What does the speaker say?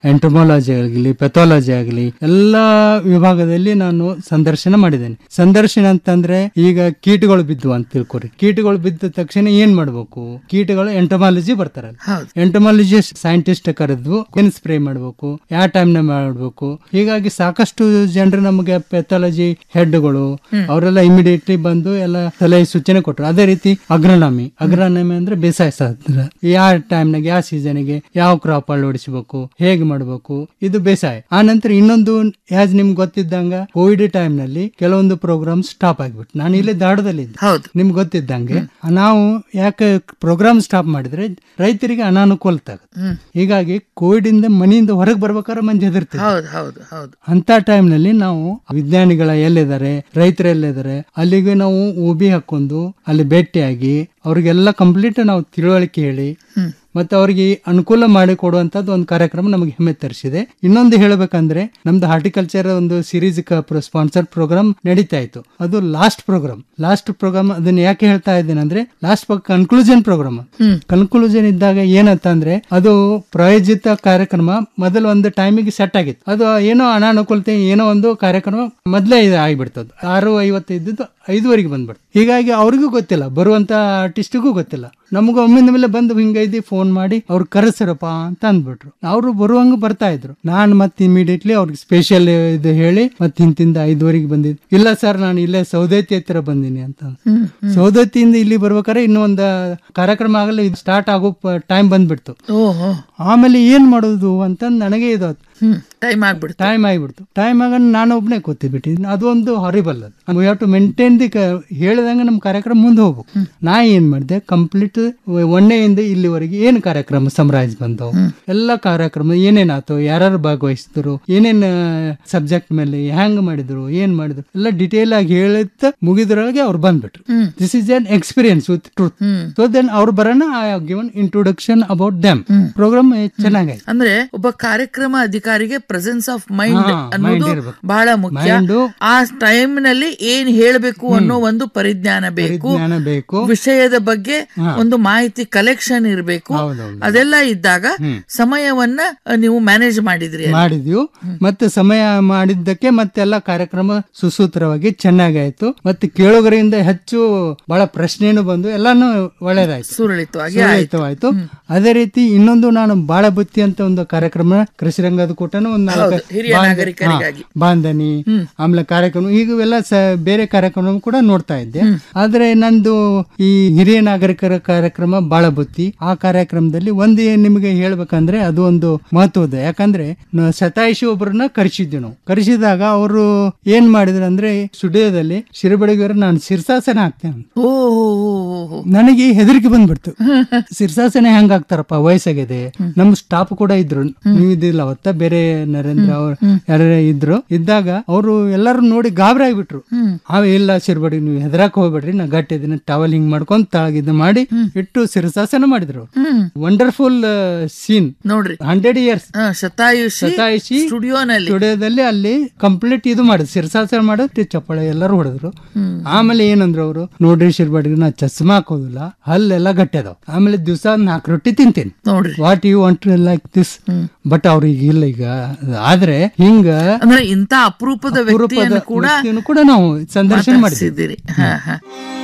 Entomology ಆಗಲಿ pathology ಆಗಲಿ ಎಲ್ಲಾ ವಿಭಾಗದಲ್ಲಿ ನಾನು ಸಂದರ್ಶನ ಮಾಡಿದ್ದೇನೆ ಸಂದರ್ಶನ ಅಂತಂದ್ರೆ ಈಗ ಕೀಟಗಳು ಬಿದ್ದು ಅಂತ ತಿಳ್ಕೊರಿ ಕೀಟಗಳು ಬಿದ್ದ ತಕ್ಷಣ ಏನ್ ಮಾಡ್ಬೇಕು ಕೀಟಗಳು ಎಂಟೊಮಾಲಜಿ ಬರ್ತಾರಲ್ಲ ಹೌದು ಎಂಟೊಮಾಲಜಿ ಸೈಂಟಿಸ್ಟ್ ಕರೆದು ಏನ್ ಸ್ಪ್ರೇ ಮಾಡಬೇಕು ಯಾವ ಟೈಮ್ ನ ಮಾಡಬೇಕು ಹೀಗಾಗಿ ಸಾಕಷ್ಟು ಜನರು ನಮಗೆ ಪೆಥಾಲಜಿ ಹೆಡ್ಗಳು ಅವರೆಲ್ಲ ಇಮಿಡಿಯೇಟ್ಲಿ ಬಂದು ಎಲ್ಲ ಸಲಹೆ ಸೂಚನೆ ಕೊಟ್ಟರು ಅದೇ ರೀತಿ ಅಗ್ರನಾಮಿ ಅಗ್ರನಾಮಿ ಅಂದ್ರೆ ಬೇಸಾಯ ಶಾಸ್ತ್ರ ಯಾವ ಟೈಮ್ನಾಗ ಯಾವ ಸೀಸನ್ಗೆ ಯಾವ ಕ್ರಾಪ್ ಅಳವಡಿಸಬೇಕು ಹೇಗೆ ಮಾಡಬೇಕು ಇದು ಬೇಸಾಯ ಆ ನಂತರ ಇನ್ನೊಂದು ಯಾಸ್ ನಿಮ್ಗೆ ಗೊತ್ತಿದ್ದಂಗ ಕೋವಿಡ್ ಟೈಮ್ ನಲ್ಲಿ ಕೆಲವೊಂದು ಪ್ರೋಗ್ರಾಮ್ ಸ್ಟಾಪ್ ಆಗ್ಬಿಟ್ಟು ನಾನು ಇಲ್ಲೇ ದಾಡದಲ್ಲಿ ಹೌದು ನಿಮ್ಗೆ ಗೊತ್ತಿದ್ದಂಗೆ ನಾವು ಯಾಕೆ ಪ್ರೋಗ್ರಾಮ್ ಸ್ಟಾಪ್ ಮಾಡಿದ್ರೆ ರೈತರಿಗೆ ಅನಾನುಕೂಲತೆ ಆಗುತ್ತೆ ಹ್ಮ್ ಹೀಗಾಗಿ ಕೋವಿಡ್ ಇಂದ ಮನೆಯಿಂದ ಹೊರಗೆ ಬರ್ಬೇಕಾದ್ರೆ ಮಂದಿ ಹೆದರ್ತೀವಿ ಹೌದು ಹೌದು ಹೌದು ಅಂತ ಟೈಮ್ ನಲ್ಲಿ ನಾವು ವಿಜ್ಞಾನಿಗಳ ಎಲ್ಲಿದ್ದಾರೆ ರೈತರು ಎಲ್ಲಿದ್ದಾರೆ ಅಲ್ಲಿಗೆ ನಾವು ಊಬಿ ಹಾಕೊಂಡು ಅಲ್ಲಿ ಭೇಟಿಯಾಗಿ ಅವ್ರಿಗೆಲ್ಲ ಕಂಪ್ಲೀಟ್ ನಾವು ತಿಳುವಳಿಕೆ ಹೇಳಿ ಹ್ಮ್ ಮತ್ತೆ ಅವ್ರಿಗೆ ಅನುಕೂಲ ಮಾಡಿ ಕೊಡುವಂತದ್ದು ಒಂದು ಕಾರ್ಯಕ್ರಮ ನಮಗೆ ಹೆಮ್ಮೆ ತರಿಸಿದೆ ಇನ್ನೊಂದು ಹೇಳಬೇಕಂದ್ರೆ ನಮ್ದು ಹಾರ್ಟಿಕಲ್ಚರ್ ಒಂದು ಸೀರೀಸ್ ಸ್ಪಾನ್ಸರ್ ಪ್ರೋಗ್ರಾಮ್ ನಡೀತಾ ಇತ್ತು ಅದು ಲಾಸ್ಟ್ ಪ್ರೋಗ್ರಾಮ್ ಲಾಸ್ಟ್ ಪ್ರೋಗ್ರಾಮ್ ಅದನ್ನ ಯಾಕೆ ಹೇಳ್ತಾ ಇದ್ದೇನೆ ಅಂದ್ರೆ last conclusion programme hmm conclusion ಇದ್ದಾಗ ಏನಂತ ಅಂದ್ರೆ ಅದು ಪ್ರಾಯೋಜಿತ ಕಾರ್ಯಕ್ರಮ ಮೊದಲು ಒಂದು ಟೈಮಿಗೆ ಸೆಟ್ ಆಗಿತ್ತು ಅದು ಏನೋ ಅನಾನುಕೂಲತೆ ಏನೋ ಒಂದು ಕಾರ್ಯಕ್ರಮ ಮೊದಲೇ ಇದು ಆಗಿಬಿಡ್ತದ್ದು ಆರು ಐವತ್ತು ಇದ್ದದ್ದು ಐದುವರೆಗೆ ಬಂದ್ಬಿಡ್ತು ಹೀಗಾಗಿ ಅವ್ರಿಗೂ ಗೊತ್ತಿಲ್ಲ ಬರುವಂತ ಆರ್ಟಿಸ್ಟಿಗೂ ಗೊತ್ತಿಲ್ಲ ನಮಗೂ ಒಮ್ಮಿಂದ ಮೇಲೆ ಬಂದು ಹಿಂಗೈದಿ ಫೋನ್ ಮಾಡಿ ಅವ್ರು ಕರೆಸರಪ್ಪ ಅಂತ ಅಂದ್ಬಿಟ್ರು ಅವರು ಬರುವಂಗ ಬರ್ತಾ ಇದ್ರು ನಾನು ಮತ್ತೆ ಇಮಿಡಿಯೇಟ್ಲಿ ಅವ್ರಿಗೆ ಸ್ಪೆಷಲ್ ಇದು ಹೇಳಿ ಮತ್ತೆ ಹಿಂತಿಂದ ಐದುವರೆಗೆ ಬಂದಿದ್ದು ಇಲ್ಲ ಸರ್ ನಾನು ಇಲ್ಲೇ ಸೌದತ್ತಿ ಹತ್ತಿರ ಬಂದೀನಿ ಅಂತ ಹ್ಮ್ ಸೌದತ್ತಿಯಿಂದ ಇಲ್ಲಿ ಬರ್ಬೇಕಾದ್ರೆ ಇನ್ನೂ ಒಂದು ಕಾರ್ಯಕ್ರಮ ಆಗಲ್ಲ ಇದು ಸ್ಟಾರ್ಟ್ ಆಗೋ ಟೈಮ್ ಬಂದ್ಬಿಡ್ತು ಓಹೋ ಆಮೇಲೆ ಏನ್ ಮಾಡೋದು ಅಂತ ನನಗೆ ಇದು ಹ್ಮ್ ಟೈಮ್ ಆಗ್ಬಿಡ್ತು ಟೈಮ್ ಆಗಿಬಿಡ್ತು ಟೈಮ್ ಆಗ ನಾನು ಒಬ್ಬನೇ ಕೂತಿಬಿಟ್ಟಿದ್ದೀನಿ ಅದು ಒಂದು ಹಾರಿಬಲ್ ಅದು we have to maintain the ಹೇಳಿದಂಗೆ ನಮ್ಮ ಕಾರ್ಯಕ್ರಮ ಮುಂದೆ ಹೋಗ್ಬೇಕು ನಾ ಏನ್ ಮಾಡಿದೆ ಕಂಪ್ಲೀಟ್ ಒಂದನೆಯಿಂದ ಇಲ್ಲಿವರೆಗೆ ಏನ್ ಕಾರ್ಯಕ್ರಮ ಸಮರೈಸ್ ಬಂದವು ಎಲ್ಲ ಕಾರ್ಯಕ್ರಮ ಏನೇನಾಯ್ತು ಯಾರು ಭಾಗವಹಿಸಿದ್ರು ಏನೇನ್ ಸಬ್ಜೆಕ್ಟ್ ಮೇಲೆ ಹೆಂಗ್ ಮಾಡಿದ್ರು ಏನ್ ಮಾಡಿದ್ರು ಎಲ್ಲ ಡಿಟೇಲ್ ಆಗಿ ಹೇಳಿದ ಮುಗಿದ್ರೊಳಗೆ ಅವ್ರು ಬಂದ್ಬಿಟ್ರು hmm this is an experience with truth hmm so then ಅವ್ರು ಬರೋಣ I have given introduction about them programme ಚೆನ್ನಾಗಾಯ್ತು ಅಂದ್ರೆ ಒಬ್ಬ ಕಾರ್ಯಕ್ರಮ ಅಧಿಕಾರಿಗೆ ಪ್ರೆಸೆನ್ಸ್ ಆಫ್ ಮೈಂಡ್ ಹಾ, ಅನ್ನೋದು mind ಇರ್ಬೇಕು. ಬಹಳ ಮುಖ್ಯ Mind ಆ ಟೈಮ್ ನಲ್ಲಿ ಏನ್ ಹೇಳ್ಬೇಕು ಅನ್ನೋ ಒಂದು ಪರಿಜ್ಞಾನ ಬೇಕು ಜ್ಞಾನ ಬೇಕು ವಿಷಯದ ಬಗ್ಗೆ ಒಂದು ಮಾಹಿತಿ ಕಲೆಕ್ಷನ್ ಇರಬೇಕು ಹೌದೌದು ಅದೆಲ್ಲ ಇದ್ದಾಗ ಸಮಯವನ್ನ ಅಹ್, ನೀವು ಮ್ಯಾನೇಜ್ ಮಾಡಿದ್ರಿ ಅಲ್ಲಿ. ಮಾಡಿದ್ವು ಮತ್ತೆ ಸಮಯ ಮಾಡಿದ್ದಕ್ಕೆ ಮತ್ತೆಲ್ಲ ಕಾರ್ಯಕ್ರಮ ಸುಸೂತ್ರವಾಗಿ ಚೆನ್ನಾಗಾಯ್ತು ಮತ್ತೆ ಕೇಳುಗರಿಂದ ಹೆಚ್ಚು ಬಹಳ ಪ್ರಶ್ನೆನು ಬಂದು ಎಲ್ಲಾನು ಒಳ್ಳೇದಾಯ್ತು ಸುರಳಿತವಾಗಿ ಆಯ್ತು ಆಯ್ತು ಅದೇ ರೀತಿ ಇನ್ನೊಂದು ನಾನು ಬಾಳ ಬುತ್ತಿ ಅಂತ ಒಂದು ಕಾರ್ಯಕ್ರಮ ಕೃಷಿ ರಂಗದ ಕೂಟನು ಒಂದು ನಾಲ್ಕು ಹೌದು, ಹಿರಿಯ ಬಾಂಧ- ನಾಗರಿಕರಿಗಾಗಿ. ಹಾ, ಬಾಂಧನಿ ಆಮೇಲೆ ಕಾರ್ಯಕ್ರಮ ಈಗ ಇವೆಲ್ಲ ಸ ಬೇರೆ ಕಾರ್ಯಕ್ರಮ ಕೂಡ ನೋಡ್ತಾ ಇದ್ದೆ ಆದ್ರೆ ನಂದು ಈ ಹಿರಿಯ ನಾಗರಿಕರ ಕಾರ್ಯಕ್ರಮ ಬಾಳ ಬುತ್ತಿ ಆ ಕಾರ್ಯಕ್ರಮದಲ್ಲಿ ಒಂದು ಏನ್ ನಿಮಗೆ ಹೇಳ್ಬೇಕಂದ್ರೆ ಅದು ಒಂದು ಮಹತ್ವದ ಯಾಕಂದ್ರೆ ನ- ಶತಾಯುಷಿ ಒಬ್ಬರನ್ನ ಕರೆಸಿದ್ವಿ ನಾವು ಕರೆಸಿದಾಗ ಅವರು ಏನ್ ಮಾಡಿದ್ರು ಅಂದ್ರೆ ಸ್ಟುಡಿಯೋದಲ್ಲಿ ಶಿರಬಡಿಗರು ನಾನು ಶಿರ್ಸಾಸನ ಹಾಕ್ತೇನೆ ಅಂತ. ಓ ಓ, ಓ, ಓ, ಓ. ನನಗೆ ಹೆದರಿಕೆ ಬಂದ್ಬಿಡ್ತು ಶಿರ್ಸಾಸನ ಹೆಂಗ್ ಆಗ್ತಾರಪ್ಪ ವಯಸ್ಸಾಗಿದೆ ನಮ್ ಸ್ಟಾಫ್ ಕೂಡ ಇದ್ರು ನೀವು ಇದ್ದಿಲ್ಲ ಅವತ್ತ ಬೇರೆ ನರೇಂದ್ರ ಅವ್ರು ಯಾರ ಇದ್ರು ಇದ್ದಾಗ ಅವರು ಎಲ್ಲರೂ ನೋಡಿ ಗಾಬರಿ ಆಗ್ಬಿಟ್ರು ಹ್ಮ್. ಆ ಇಲ್ಲ ಶಿರ್ಬಡಿ ನೀವು ಹೆದರಾಕ್ ಹೋಗ್ಬೇಡ್ರಿ ನಾ ಗಟ್ಟಿ ಇದನ್ನ ಟವಲ್ ಹಿಂಗ್ ಮಾಡ್ಕೊಂಡ್ ತಳಗಿದ್ದು ಮಾಡಿ ಇಟ್ಟು ಶಿರ್ಸಾಸನ ಮಾಡಿದ್ರು ಹ್ಮ್ ವಂಡರ್ಫುಲ್ ಸೀನ್ ನೋಡ್ರಿ ಹಂಡ್ರೆಡ್ ಇಯರ್ಸ್ ಹ, ಶತಾಯುಷಿ ಶತಾಯುಷಿ ಸ್ಟುಡಿಯೋನಲ್ಲಿ ಸ್ಟುಡಿಯೋದಲ್ಲಿ ಅಲ್ಲಿ ಕಂಪ್ಲೀಟ್ ಇದು ಮಾಡಿದ್ರು ಶಿರ್ಸಾಸನ ಮಾಡೋದು ಚಪ್ಪಳೆ ಎಲ್ಲರೂ ಹೊಡೆದ್ರು ಹ್ಮ್. ಆಮೇಲೆ ಏನಂದ್ರು ಅವರು ನೋಡ್ರಿ ಶಿರ್ಬಾಡಿ ನಾ ಚಸ್ಮಾ ಹಾಕೋದಿಲ್ಲ ಹಲ್ಲೆಲ್ಲ ಗಟ್ಟಿ ಅದಾವ ಆಮೇಲೆ ದಿವಸ ನಾಲ್ಕು ರೊಟ್ಟಿ ತಿಂತೀನಿ ನೋಡ್ರಿ what you want like this but ಅವ್ರಿಗೆ ಇಲ್ಲ ಈಗ ಆದ್ರೆ ಹಿಂಗ ಅಂದ್ರೆ ಇಂತ ಅಪರೂಪದ ವ್ಯಕ್ತಿಯನ್ನು ಕೂಡ ವ್ಯಕ್ತಿಯನ್ನು ಕೂಡ ನಾವು ಸಂದರ್ಶನ ಮಾಡಿದ್ವಿ ಮಾತಾಡ್ಸಿದ್ದೀರಿ. ಹ ಹ